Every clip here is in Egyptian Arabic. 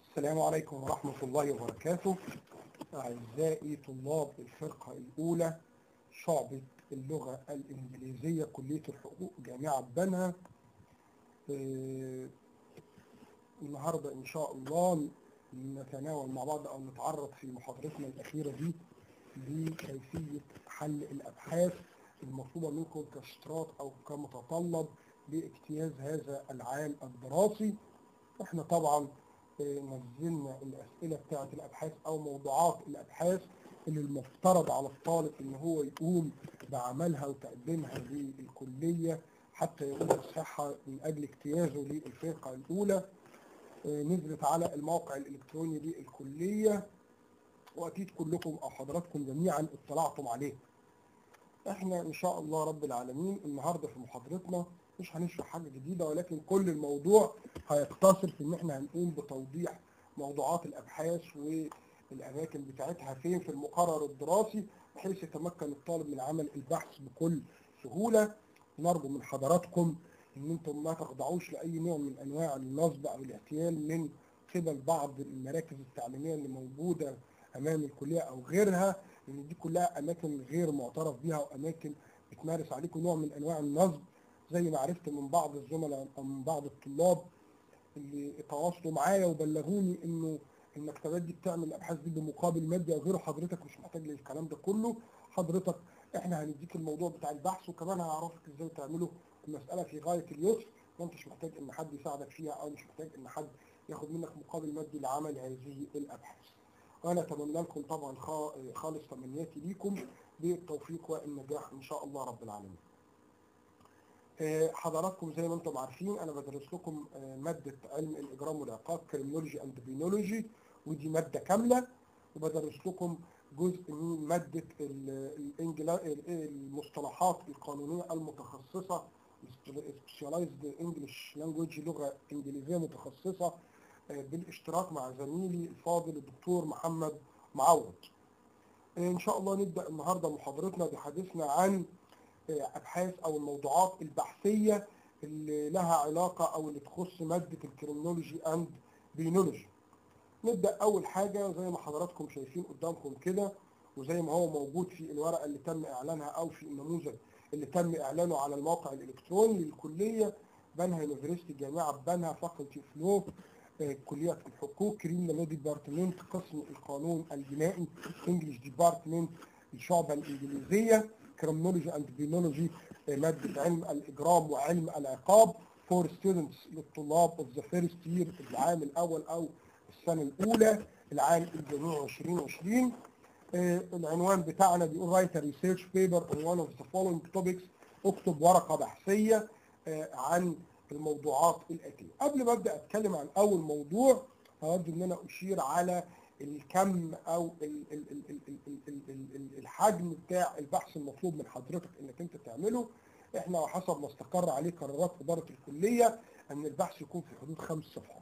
السلام عليكم ورحمة الله وبركاته أعزائي طلاب الفرقة الأولى شعبة اللغة الإنجليزية كلية الحقوق جامعة بنها آه، النهاردة إن شاء الله نتناول مع بعض أو نتعرض في محاضرتنا الأخيرة دي لكيفية حل الأبحاث المطلوبة منكم كاشتراط أو كمتطلب لاجتياز هذا العام الدراسي احنا طبعا آه، نزلنا الأسئلة بتاعة الأبحاث أو موضوعات الأبحاث اللي المفترض على الطالب إن هو يقوم بعملها وتقديمها للكلية حتى يقوم بصحة من أجل اجتيازه للفرقة الأولى آه، نزلت على الموقع الإلكتروني للكلية وأكيد كلكم أو حضراتكم جميعا اطلعتم عليه احنا ان شاء الله رب العالمين النهارده في محاضرتنا مش هنشرح حاجه جديده ولكن كل الموضوع هيقتصر في ان احنا هنقوم بتوضيح موضوعات الابحاث والاماكن بتاعتها فين في المقرر الدراسي بحيث يتمكن الطالب من عمل البحث بكل سهوله نرجو من حضراتكم ان انتم ما تخضعوش لاي نوع من انواع النصب او الاحتيال من قبل بعض المراكز التعليميه اللي موجوده امام الكليه او غيرها لان دي كلها اماكن غير معترف بها واماكن بتمارس عليكم نوع من انواع النصب زي ما عرفت من بعض الزملاء او من بعض الطلاب اللي تواصلوا معايا وبلغوني انه المكتبات دي بتعمل الابحاث دي بمقابل مادي او غيره حضرتك مش محتاج للكلام ده كله حضرتك احنا هنديك الموضوع بتاع البحث وكمان هعرفك ازاي تعمله المساله في غايه اليسر ما انتش محتاج ان حد يساعدك فيها او مش محتاج ان حد ياخد منك مقابل مادي لعمل هذه الابحاث وانا اتمنى لكم طبعا خا- خالص تمنياتي ليكم بالتوفيق والنجاح ان شاء الله رب العالمين آه، حضراتكم زي ما انتم عارفين انا بدرس لكم آه، ماده علم الاجرام والعقاب كريمنولوجي اند بينولوجي ودي ماده كامله وبدرس لكم جزء من ماده ال- الإنجلا- ال- المصطلحات القانونيه المتخصصه سبيشاليزد انجلش لانجويج لغه انجليزيه متخصصه آه، بالاشتراك مع زميلي الفاضل الدكتور محمد معوض آه، ان شاء الله نبدا النهارده محاضرتنا بحديثنا عن آه، ابحاث او الموضوعات البحثيه اللي لها علاقه او اللي تخص ماده الكريمنولوجي اند بينولوجي نبدا اول حاجه زي ما حضراتكم شايفين قدامكم كده وزي ما هو موجود في الورقه اللي تم اعلانها او في النموذج اللي تم اعلانه على الموقع الالكتروني للكليه بنها يونيفرستي جامعه بنها فاكولتي اوف لو كليه الحقوق كريمنال لو ديبارتمنت قسم القانون الجنائي انجلش ديبارتمنت الشعبه الانجليزيه كريمنولوجي اند بينولوجي ماده علم الاجرام وعلم العقاب فور ستودنتس للطلاب اوف ذا فيرست يير العام الاول او السنه الاولى العام الجامعي 2020 آه، العنوان بتاعنا بيقول رايت ريسيرش بيبر on one of the following topics اكتب ورقه بحثيه آه، عن الموضوعات الاتيه قبل ما ابدا اتكلم عن اول موضوع هود ان انا اشير على الكم او ال- ال- ال- ال- ال- ال- ال- ال- ال- الحجم بتاع البحث المطلوب من حضرتك انك انت تعمله احنا حسب ما استقر عليه قرارات اداره الكليه ان البحث يكون في حدود خمس صفحات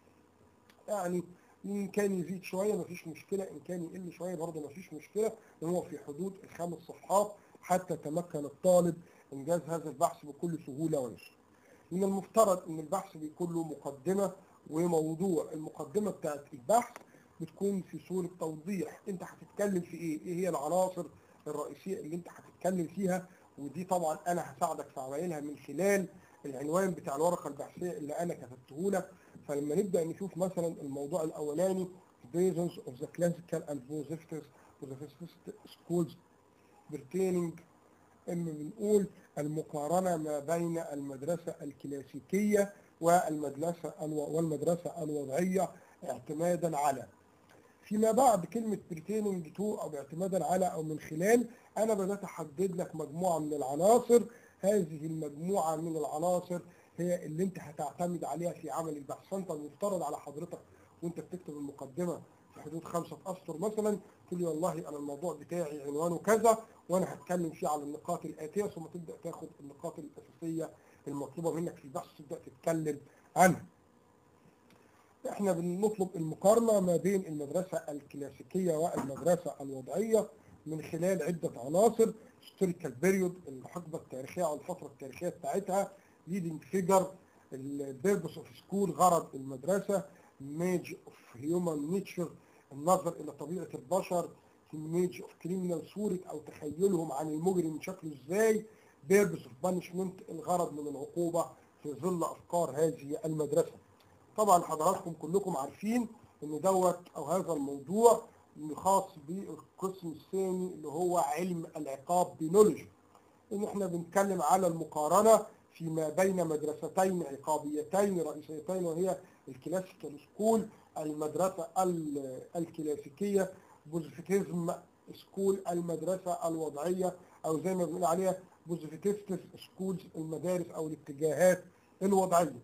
يعني ان كان يزيد شويه مفيش مشكله ان كان يقل شويه برضه مفيش مشكله لان هو في حدود الخمس صفحات حتى يتمكن الطالب انجاز هذا البحث بكل سهوله ويسر. من المفترض ان البحث بيكون له مقدمه وموضوع المقدمه بتاعت البحث بتكون في صوره توضيح انت هتتكلم في ايه؟ ايه هي العناصر الرئيسيه اللي انت هتتكلم فيها ودي طبعا انا هساعدك في عملها من خلال العنوان بتاع الورقه البحثيه اللي انا كتبته لك فلما نبدا نشوف مثلا الموضوع الاولاني Reasons of the classical and positive positivist schools pertaining اما بنقول المقارنه ما بين المدرسه الكلاسيكيه والمدرسه الو... والمدرسه الوضعيه اعتمادا على فيما بعد كلمة pertaining to أو اعتمادا على أو من خلال أنا بدأت أحدد لك مجموعة من العناصر هذه المجموعة من العناصر هي اللي أنت هتعتمد عليها في عمل البحث فأنت المفترض على حضرتك وأنت بتكتب المقدمة في حدود خمسة أسطر مثلا تقول لي والله أنا الموضوع بتاعي عنوانه كذا وأنا هتكلم فيه على النقاط الآتية ثم تبدأ تاخد النقاط الأساسية المطلوبة منك في البحث تبدأ تتكلم عنها. احنا بنطلب المقارنة ما بين المدرسة الكلاسيكية والمدرسة الوضعية من خلال عدة عناصر historical period الحقبة التاريخية أو الفترة التاريخية بتاعتها leading figure البيربس اوف سكول غرض المدرسة image of human nature النظر الى طبيعه البشر image of criminal صوره او تخيلهم عن المجرم شكله ازاي purpose of punishment الغرض من العقوبه في ظل افكار هذه المدرسه طبعا حضراتكم كلكم عارفين ان دوت او هذا الموضوع خاص بالقسم الثاني اللي هو علم العقاب بينولوجي ان احنا بنتكلم على المقارنه فيما بين مدرستين عقابيتين رئيسيتين وهي الكلاسيكال سكول المدرسه الكلاسيكيه بوزيتيزم سكول المدرسه الوضعيه او زي ما بنقول عليها بوزيتيستس سكولز المدارس او الاتجاهات الوضعيه.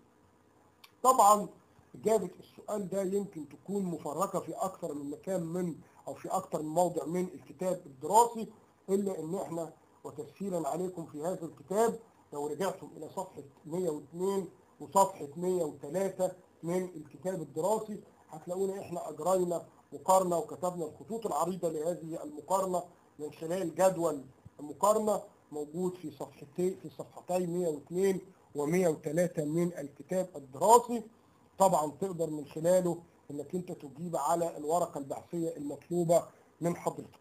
طبعا إجابة السؤال ده يمكن تكون مفرقة في أكثر من مكان من أو في أكثر من موضع من الكتاب الدراسي إلا إن إحنا وتسهيلا عليكم في هذا الكتاب لو رجعتم إلى صفحة 102 وصفحة 103 من الكتاب الدراسي هتلاقونا إحنا أجرينا مقارنة وكتبنا الخطوط العريضة لهذه المقارنة من خلال جدول المقارنة موجود في صفحتين في صفحتين 102 و103 من الكتاب الدراسي طبعا تقدر من خلاله انك انت تجيب على الورقه البحثيه المطلوبه من حضرتك.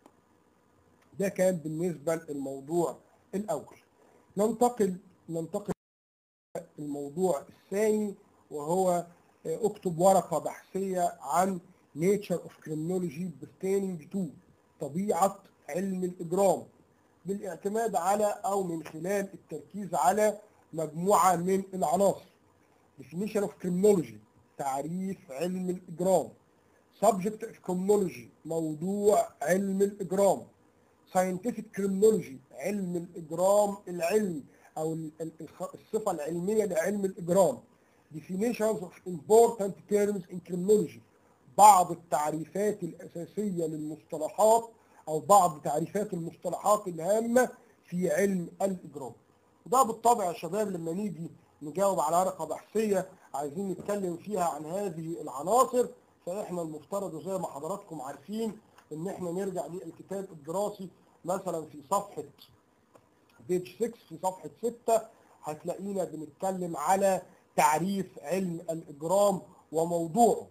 ده كان بالنسبه للموضوع الاول. ننتقل ننتقل الموضوع الثاني وهو اكتب ورقه بحثيه عن nature of criminology pertaining to طبيعه علم الاجرام بالاعتماد على او من خلال التركيز على مجموعه من العناصر. definition of criminology تعريف علم الإجرام subject of criminology موضوع علم الإجرام scientific criminology علم الإجرام العلم أو الصفة العلمية لعلم الإجرام definitions of important terms in criminology بعض التعريفات الأساسية للمصطلحات أو بعض تعريفات المصطلحات الهامة في علم الإجرام وده بالطبع يا شباب لما نيجي نجاوب على ورقة بحثية عايزين نتكلم فيها عن هذه العناصر فاحنا المفترض وزي ما حضراتكم عارفين ان احنا نرجع للكتاب الدراسي مثلا في صفحة بيج 6 في صفحة 6 هتلاقينا بنتكلم على تعريف علم الإجرام وموضوعه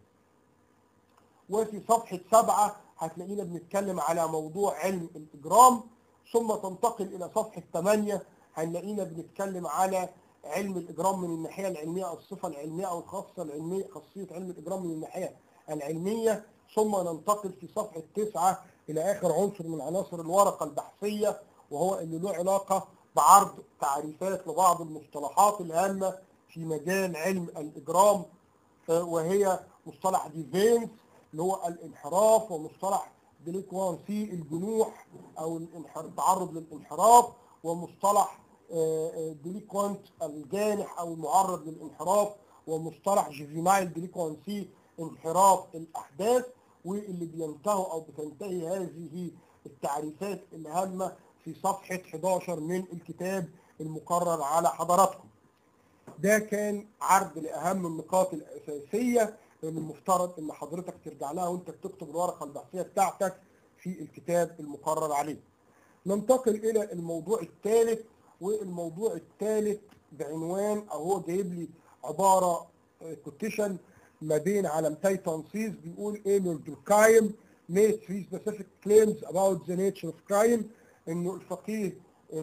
وفي صفحة 7 هتلاقينا بنتكلم على موضوع علم الإجرام ثم تنتقل إلى صفحة 8 هنلاقينا بنتكلم على علم الاجرام من الناحيه العلميه او الصفه العلميه او الخاصه العلميه خاصيه علم الاجرام من الناحيه العلميه ثم ننتقل في صفحه 9 الى اخر عنصر من عناصر الورقه البحثيه وهو اللي له علاقه بعرض تعريفات لبعض المصطلحات الهامه في مجال علم الاجرام وهي مصطلح ديفينس اللي هو الانحراف ومصطلح ديليكوانسي الجنوح او التعرض للانحراف ومصطلح ديليكوانت الجانح او المعرض للانحراف ومصطلح جيفينايل ديليكوانسي انحراف الاحداث واللي بينتهوا او بتنتهي هذه التعريفات الهامه في صفحه 11 من الكتاب المقرر على حضراتكم. ده كان عرض لاهم النقاط الاساسيه اللي المفترض ان حضرتك ترجع لها وانت بتكتب الورقه البحثيه بتاعتك في الكتاب المقرر عليه. ننتقل الى الموضوع الثالث والموضوع الثالث بعنوان او هو جايب لي عباره كوتيشن ما بين علامتي تنصيص بيقول ايميل دوركايم made three specific claims about the nature of crime انه الفقيه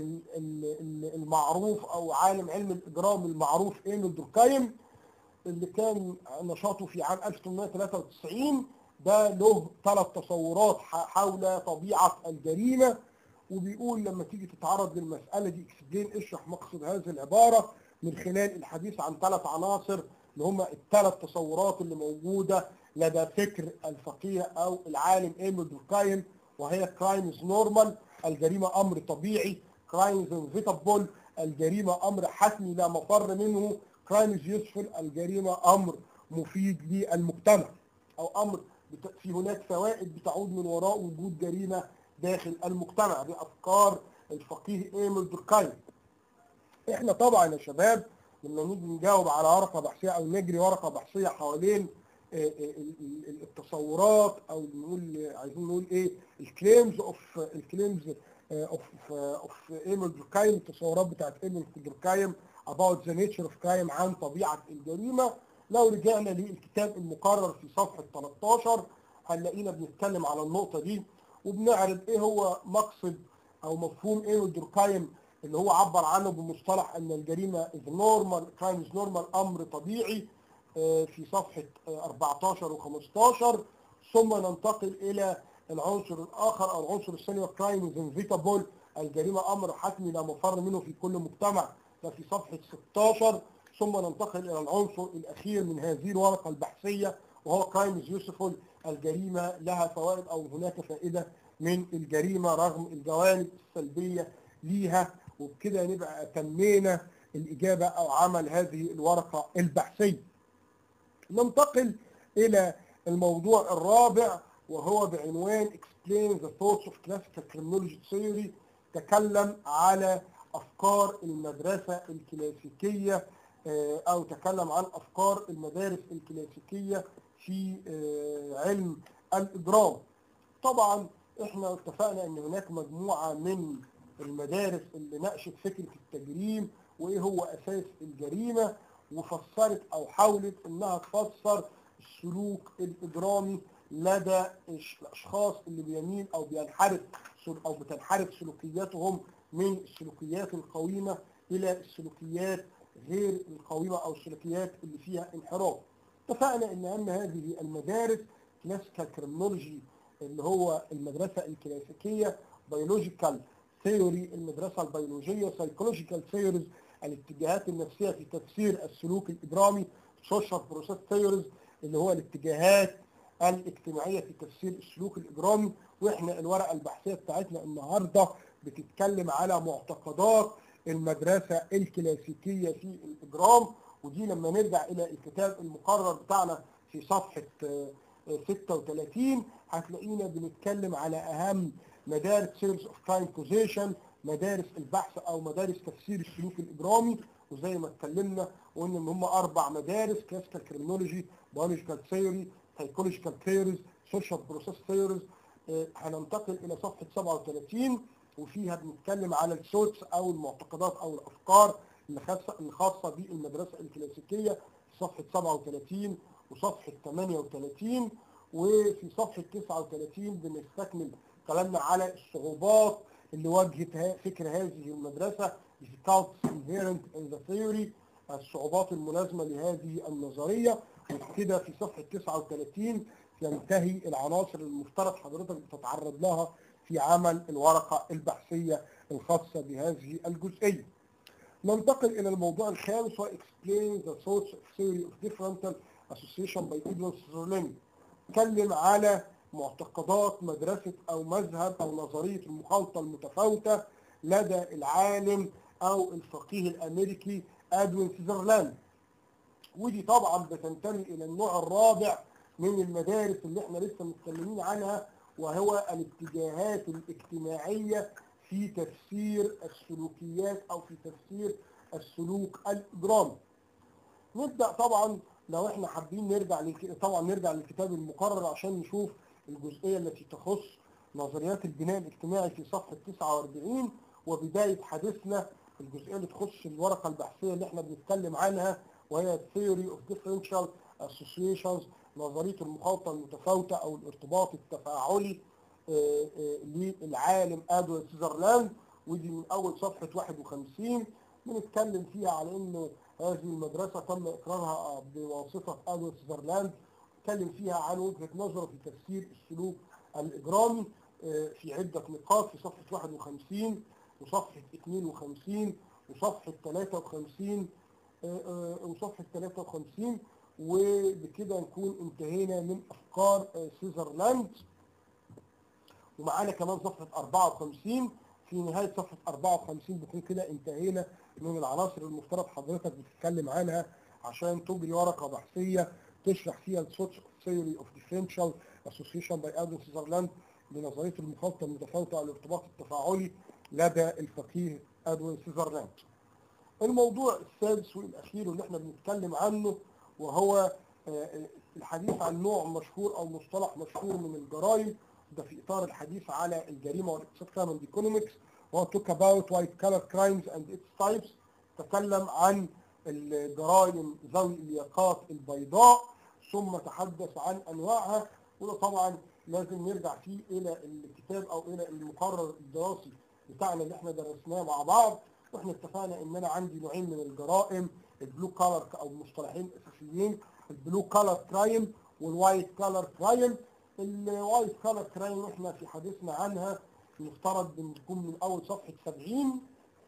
المعروف او عالم علم الاجرام المعروف ايميل دوركايم اللي كان نشاطه في عام 1893 ده له ثلاث تصورات حول طبيعه الجريمه وبيقول لما تيجي تتعرض للمسألة دي اكسبلين اشرح مقصد هذه العبارة من خلال الحديث عن ثلاث عناصر اللي هم الثلاث تصورات اللي موجودة لدى فكر الفقيه أو العالم ايميل دوركايم وهي كرايمز نورمال الجريمة أمر طبيعي كرايمز انفيتابل الجريمة أمر حتمي لا مفر منه كرايمز يوسفل الجريمة أمر مفيد للمجتمع أو أمر في هناك فوائد بتعود من وراء وجود جريمة داخل المجتمع دي افكار الفقيه ايميل دوركايم احنا طبعا يا شباب لما نيجي نجاوب على ورقه بحثيه او نجري ورقه بحثيه حوالين التصورات او نقول عايزين نقول ايه الكليمز اوف الكليمز اوف اوف ايميل دوركايم التصورات بتاعت ايميل دوركايم about the nature of crime عن طبيعه الجريمه لو رجعنا للكتاب المقرر في صفحة 13 هنلاقينا بنتكلم على النقطة دي وبنعرض ايه هو مقصد او مفهوم ايه دوركايم اللي هو عبر عنه بمصطلح ان الجريمة is normal crime is normal امر طبيعي آه، في صفحة آه، 14 و15 ثم ننتقل الى العنصر الاخر او العنصر الثاني والكرايم از انفيتابل الجريمه امر حتمي لا مفر منه في كل مجتمع ده في صفحه 16 ثم ننتقل الى العنصر الاخير من هذه الورقه البحثيه وهو كرايم از يوسفول الجريمه لها فوائد او هناك فائده من الجريمه رغم الجوانب السلبيه ليها وبكده نبقى تمينا الاجابه او عمل هذه الورقه البحثيه. ننتقل الى الموضوع الرابع وهو بعنوان Explain the thoughts of classical criminology theory تكلم على أفكار المدرسة الكلاسيكية آه، أو تكلم عن أفكار المدارس الكلاسيكية في آه، علم الإجرام طبعا احنا اتفقنا ان هناك مجموعة من المدارس اللي ناقشت فكرة التجريم وايه هو اساس الجريمة وفسرت او حاولت انها تفسر السلوك الاجرامي لدى الش- الاشخاص اللي بيميل او بينحرف سل- او بتنحرف سلوكياتهم من السلوكيات القويمه الى السلوكيات غير القويمه او السلوكيات اللي فيها انحراف. اتفقنا ان اهم هذه المدارس كلاسيكال كريمنولوجي اللي هو المدرسه الكلاسيكيه بيولوجيكال ثيوري المدرسه البيولوجيه سايكولوجيكال ثيوريز الاتجاهات النفسيه في تفسير السلوك الاجرامي سوشيال بروسيس ثيوريز اللي هو الاتجاهات الاجتماعيه في تفسير السلوك الاجرامي واحنا الورقه البحثيه بتاعتنا النهارده بتتكلم على معتقدات المدرسه الكلاسيكيه في الاجرام ودي لما نرجع الى الكتاب المقرر بتاعنا في صفحه آه، آه، 36 هتلاقينا بنتكلم على اهم مدارس سيرفس اوف كرايم كوزيشن مدارس البحث او مدارس تفسير السلوك الاجرامي وزي ما اتكلمنا وقلنا ان هم اربع مدارس كلاسيكال كريمنولوجي بيولوجيكال ثيوري سايكولوجيكال ثيوريز سوشيال بروسيس ثيوريز هننتقل الى صفحه 37 وفيها بنتكلم على السوتس او المعتقدات او الافكار اللي خاصه اللي خاصه بالمدرسه الكلاسيكيه في صفحه 37 وصفحه 38 وفي صفحه 39 بنستكمل كلامنا على الصعوبات اللي واجهت ها- فكر هذه المدرسه difficulties inherent in the theory الصعوبات الملازمه لهذه النظريه وكده في صفحه 39 ينتهي العناصر المفترض حضرتك بتتعرض لها في عمل الورقه البحثيه الخاصه بهذه الجزئيه. ننتقل الى الموضوع الخامس هو explain the source of theory of differential association by Edwin Sutherland. اتكلم على معتقدات مدرسة أو مذهب أو نظرية المخالطة المتفاوتة لدى العالم أو الفقيه الأمريكي أدوين سيزرلاند ودي طبعا بتنتمي إلى النوع الرابع من المدارس اللي احنا لسه متكلمين عنها وهو الاتجاهات الاجتماعية في تفسير السلوكيات أو في تفسير السلوك الإجرامي. نبدأ طبعا لو احنا حابين نرجع للك... طبعا نرجع للكتاب المقرر عشان نشوف الجزئيه التي تخص نظريات البناء الاجتماعي في صفحه 49 وبدايه حديثنا الجزئيه اللي تخص الورقه البحثيه اللي احنا بنتكلم عنها وهي Theory of Differential Associations نظريه المخالطه المتفاوته او الارتباط التفاعلي آه، آه، للعالم ادوين سيزرلاند ودي من اول صفحه 51 بنتكلم فيها على انه هذه المدرسة تم إقرارها بواسطة أدوين سيزرلاند اتكلم فيها عن وجهة نظره في تفسير السلوك الإجرامي آه، في عدة نقاط في صفحة 51 وصفحة 52 وصفحة 53 آه، آه، وصفحة 53 وبكده نكون انتهينا من أفكار آه، سيزرلاند ومعانا كمان صفحة 54 في نهاية صفحة 54 بكون كده انتهينا من العناصر المفترض حضرتك بتتكلم عنها عشان تجري ورقة بحثية تشرح فيها السوتش ثيوري اوف ديفرنشال اسوسيشن باي ادم سيزرلاند بنظرية المخالطة المتفاوتة على الارتباط التفاعلي لدى الفقيه ادوين سيزرلاند. الموضوع السادس والاخير واللي احنا بنتكلم عنه وهو آه، الحديث عن نوع مشهور او مصطلح مشهور من الجرائم ده في اطار الحديث على الجريمه والاقتصاد كمان ايكونومكس وهو توك اباوت وايت كالر كرايمز اند اتس تايبس تكلم عن الجرائم ذوي الياقات البيضاء ثم تحدث عن انواعها وده طبعا لازم نرجع فيه الى الكتاب او الى المقرر الدراسي بتاعنا اللي احنا درسناه مع بعض واحنا اتفقنا ان انا عندي نوعين من الجرائم البلو كالر او مصطلحين اساسيين البلو كالر كرايم والوايت كالر كرايم الوايت كالر كرايم احنا في حديثنا عنها المفترض بنكون من اول صفحه 70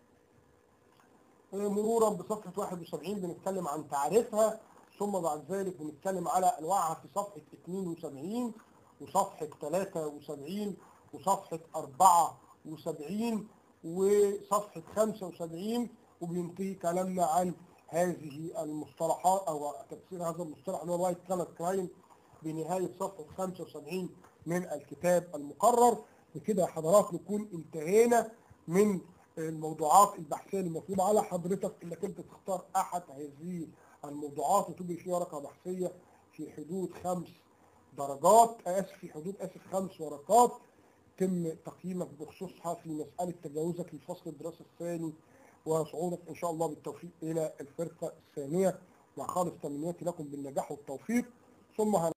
مرورا بصفحه 71 بنتكلم عن تعريفها ثم بعد ذلك بنتكلم على انواعها في صفحه 72 وصفحه 73 وصفحه 74 وصفحه 75 وبينتهي كلامنا عن هذه المصطلحات او تفسير هذا المصطلح اللي هو وايت كلر كرايم بنهايه صفحه 75 من الكتاب المقرر بكده يا حضرات نكون انتهينا من الموضوعات البحثيه المطلوبه على حضرتك انك انت تختار احد هذه الموضوعات وتجري فيها ورقه بحثيه في حدود خمس درجات اسف في حدود اسف خمس ورقات يتم تقييمك بخصوصها في مساله تجاوزك لفصل الدراسه الثاني وصعودك ان شاء الله بالتوفيق الى الفرقه الثانيه مع خالص تمنياتي لكم بالنجاح والتوفيق ثم هن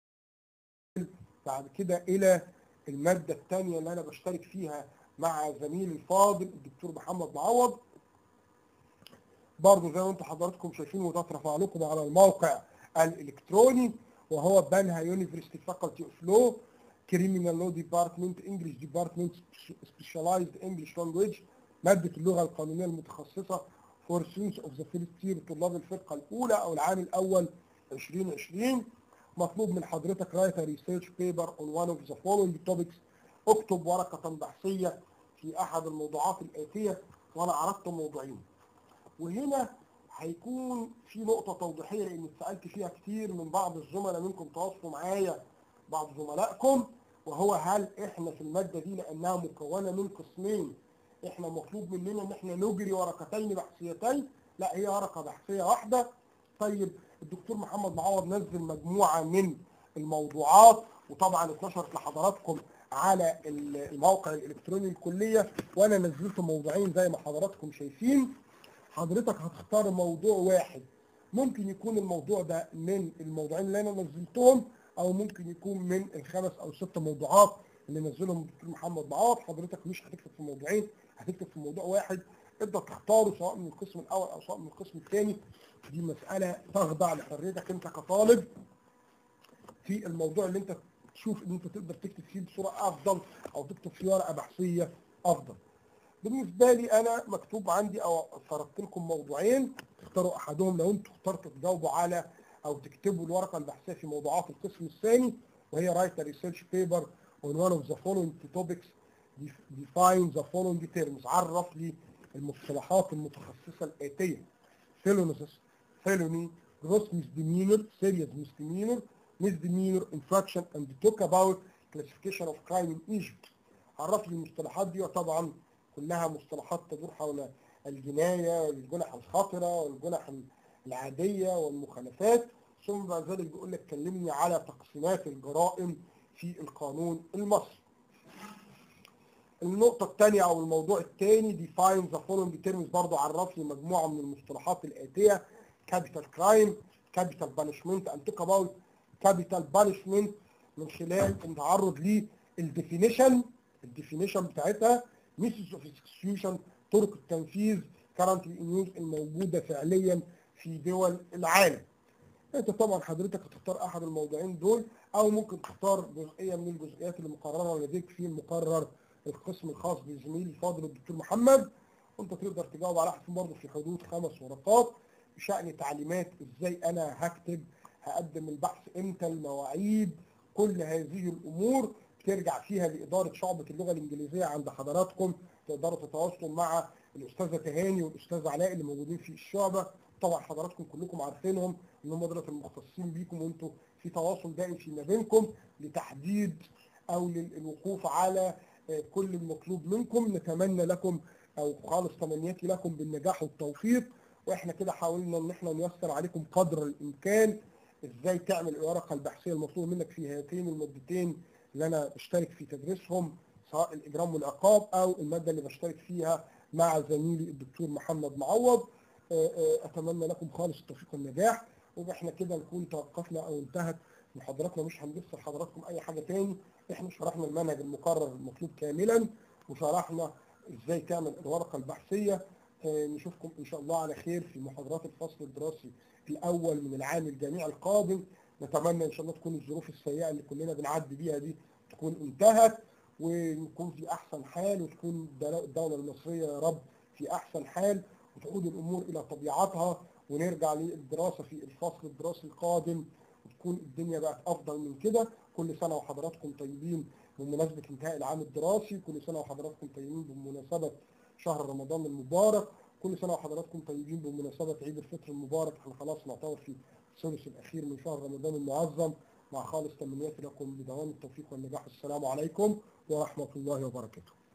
بعد كده الى الماده الثانيه اللي انا بشترك فيها مع زميلي الفاضل الدكتور محمد معوض برضه زي ما انتم حضراتكم شايفين وده اترفع لكم على الموقع الالكتروني وهو بنها يونيفرستي فاكولتي اوف لو كريمينال لو ديبارتمنت انجلش ديبارتمنت سبيشاليزد انجلش لانجويج ماده اللغه القانونيه المتخصصه فور ستودنتس اوف ذا فيرست يير طلاب الفرقه الاولى او العام الاول 2020 مطلوب من حضرتك رايت ريسيرش بيبر اون وان اوف ذا فولوينج توبكس اكتب ورقه بحثيه في احد الموضوعات الاتيه وانا عرضت موضوعين وهنا هيكون في نقطه توضيحيه لان اتسالت فيها كتير من بعض الزملاء منكم تواصلوا معايا بعض زملائكم وهو هل احنا في الماده دي لانها مكونه من قسمين احنا مطلوب مننا ان احنا نجري ورقتين بحثيتين لا هي ورقه بحثيه واحده طيب الدكتور محمد معوض نزل مجموعه من الموضوعات وطبعا اتنشرت لحضراتكم على الموقع الالكتروني الكليه وانا نزلت موضوعين زي ما حضراتكم شايفين حضرتك هتختار موضوع واحد ممكن يكون الموضوع ده من الموضوعين اللي انا نزلتهم او ممكن يكون من الخمس او ست موضوعات اللي نزلهم الدكتور محمد معوض حضرتك مش هتكتب في موضوعين هتكتب في موضوع واحد تقدر تختاره سواء من القسم الاول او سواء من القسم الثاني دي مساله تخضع لحريتك انت كطالب في الموضوع اللي انت تشوف ان انت تقدر تكتب فيه بصوره افضل او تكتب فيه ورقه بحثيه افضل بالنسبه لي انا مكتوب عندي او فرضت لكم موضوعين تختاروا احدهم لو انتوا اخترتوا تجاوبوا على او تكتبوا الورقه البحثيه في موضوعات القسم الثاني وهي رايت ريسيرش بيبر on one of the following topics define the following terms عرف لي المصطلحات المتخصصه الاتيه felonious felony gross misdemeanor serious misdemeanor misdemeanor infraction and talk about classification of crime in Egypt عرف لي المصطلحات دي وطبعا كلها مصطلحات تدور حول الجناية والجنح الخطرة والجنح العادية والمخالفات ثم بعد ذلك بيقول لك كلمني على تقسيمات الجرائم في القانون المصري النقطة الثانية أو الموضوع الثاني define the following terms برضه عرف لي مجموعة من المصطلحات الآتية capital crime capital punishment and talk about capital punishment من خلال التعرض للديفينيشن الديفينيشن بتاعتها methods of execution طرق التنفيذ currently in use الموجودة فعليا في دول العالم انت طبعا حضرتك هتختار احد الموضوعين دول او ممكن تختار جزئيه من الجزئيات اللي مقرره لديك في المقرر القسم الخاص بزميلي الفاضل الدكتور محمد وانت تقدر تجاوب على احد برضه في حدود خمس ورقات بشان تعليمات ازاي انا هكتب هقدم البحث امتى المواعيد كل هذه الامور ترجع فيها لاداره شعبه اللغه الانجليزيه عند حضراتكم تقدروا تتواصلوا مع الاستاذه تهاني والاستاذ علاء اللي موجودين في الشعبه طبعا حضراتكم كلكم عارفينهم ان هم دول المختصين بيكم وانتم في تواصل دائم فيما بينكم لتحديد او للوقوف على كل المطلوب منكم نتمنى لكم او خالص تمنياتي لكم بالنجاح والتوفيق واحنا كده حاولنا ان احنا نيسر عليكم قدر الامكان ازاي تعمل الورقه البحثيه المطلوب منك في هاتين المادتين اللي انا بشترك في تدريسهم سواء الاجرام والعقاب او الماده اللي بشترك فيها مع زميلي الدكتور محمد معوض آه، آه، اتمنى لكم خالص التوفيق والنجاح واحنا كده نكون توقفنا او انتهت محاضراتنا مش هنلسه لحضراتكم اي حاجه تاني احنا شرحنا المنهج المقرر المطلوب كاملا وشرحنا ازاي تعمل الورقه البحثيه آه، نشوفكم ان شاء الله على خير في محاضرات الفصل الدراسي الاول من العام الجامعي القادم نتمنى ان شاء الله تكون الظروف السيئه اللي كلنا بنعدي بيها دي تكون انتهت ونكون في احسن حال وتكون الدوله المصريه يا رب في احسن حال وتعود الامور الى طبيعتها ونرجع للدراسه في الفصل الدراسي القادم وتكون الدنيا بقت افضل من كده كل سنه وحضراتكم طيبين بمناسبه انتهاء العام الدراسي كل سنه وحضراتكم طيبين بمناسبه شهر رمضان المبارك كل سنه وحضراتكم طيبين بمناسبه عيد الفطر المبارك احنا خلاص نعتبر في الثلث الاخير من شهر رمضان المعظم مع خالص تمنياتي لكم بدوام التوفيق والنجاح السلام عليكم ورحمه الله وبركاته